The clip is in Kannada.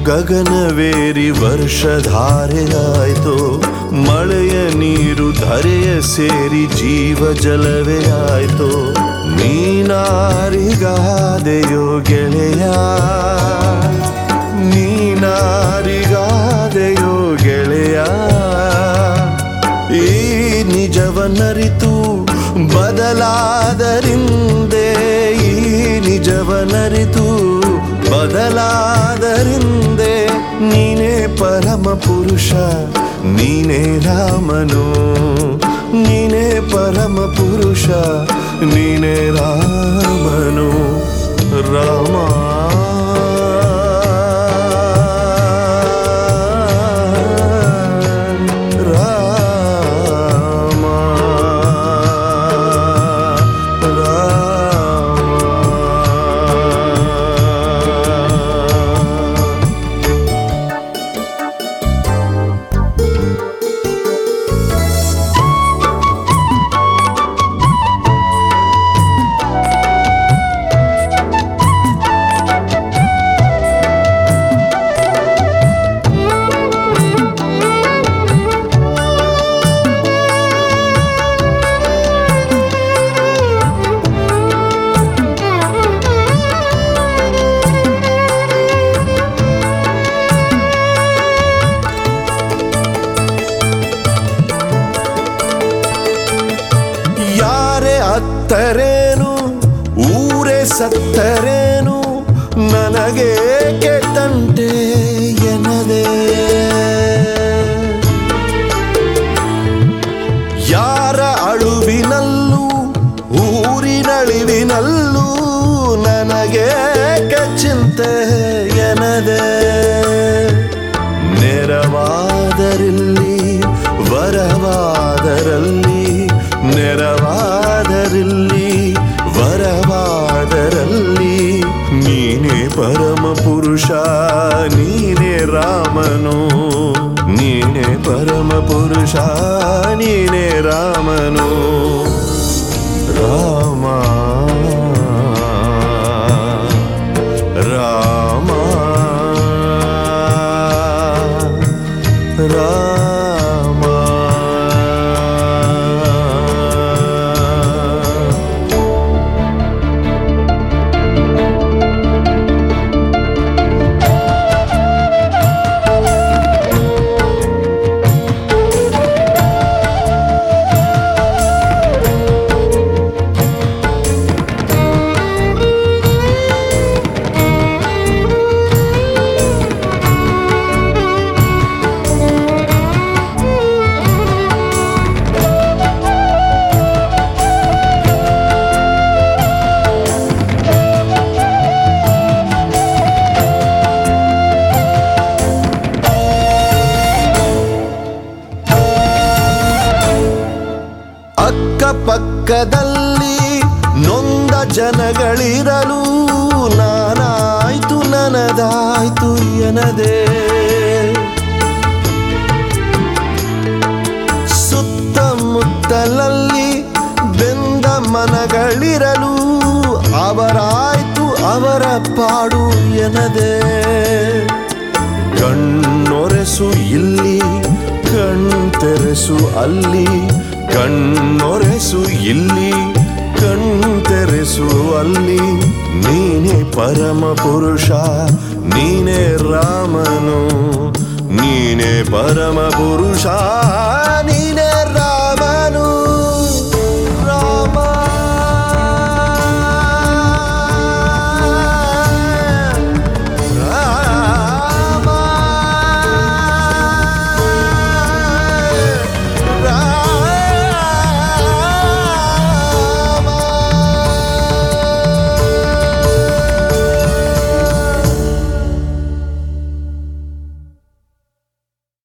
ಗಗನವೇರಿ ವರ್ಷಧಾರೆಯಾಯ್ತು ಮಳೆಯ ನೀರು ಧರೆಯ ಸೇರಿ ಜೀವ ಜಲವೇ ಆಯ್ತು ನೀನಾರಿಗಾದೆಯೋ ಗೆಳೆಯ ನೀನಾರಿಗಾದೆಯೋ ಗೆಳೆಯ ಈ ನಿಜವನ್ನರಿತು ಬದಲಾದರಿಂದೆ ಈ ನಿಜವನ್ನರಿತು ಬದಲಾದರಿಂದೆ ನೀನೇ ಪರಮ ಪುರುಷ ನೀನೇ ರಾಮನು ನೀನೇ ಪರಮ ಪುರುಷ ನೀನೇ ರಾಮನು ರಾಮ ರಾಮ ರಾಮ ಯಾರೇ ಅತ್ತರೇನು ಊರೇ ಸತ್ತರೇನು ನನಗೆ ಕೆಟ್ಟಂಟೆ ಎನ್ನದೆ ಯಾರ ಅಳುವಿನಲ್ಲೂ ಊರಿನಳಿವಿನಲ್ಲೂ ನನಗೆ ಚಿಂತೆ ಎನದೆ ನೆರವಾದರಿಲ್ಲಿ ವರವಾದರಲ್ಲಿ ನೆರವಾದರಿಲ್ಲಿ ವರವಾದರಲ್ಲಿ ನೀನೇ ಪರಮ ಪುರುಷ ನೀನೇ ರಾಮನು ನೀನೇ ಪರಮ ಪುರುಷ ನೀನೇ ರಾಮನು ರಾಮ ರಾಮ ರಾಮ ಅಕ್ಕಪಕ್ಕದಲ್ಲಿ ನೊಂದ ಜನಗಳಿರಲು ನಾನಾಯ್ತು ನನದಾಯ್ತು ಎನದೆ ಸುತ್ತಮುತ್ತಲಲ್ಲಿ ಬೆಂದ ಮನಗಳಿರಲು ಅವರಾಯ್ತು ಅವರ ಪಾಡು ಎನದೆ ಕಣ್ಣೊರೆಸು ಇಲ್ಲಿ ಕಣ್ತೆರೆಸು ಅಲ್ಲಿ ಕಣ್ಣೊರೆಸು ಇಲ್ಲಿ ಕಣ್ತೆರೆಸು ಅಲ್ಲಿ ನೀನೇ ಪರಮ ಪುರುಷ ನೀನೇ ರಾಮನು ನೀನೇ ಪರಮ ಪುರುಷ ನೀ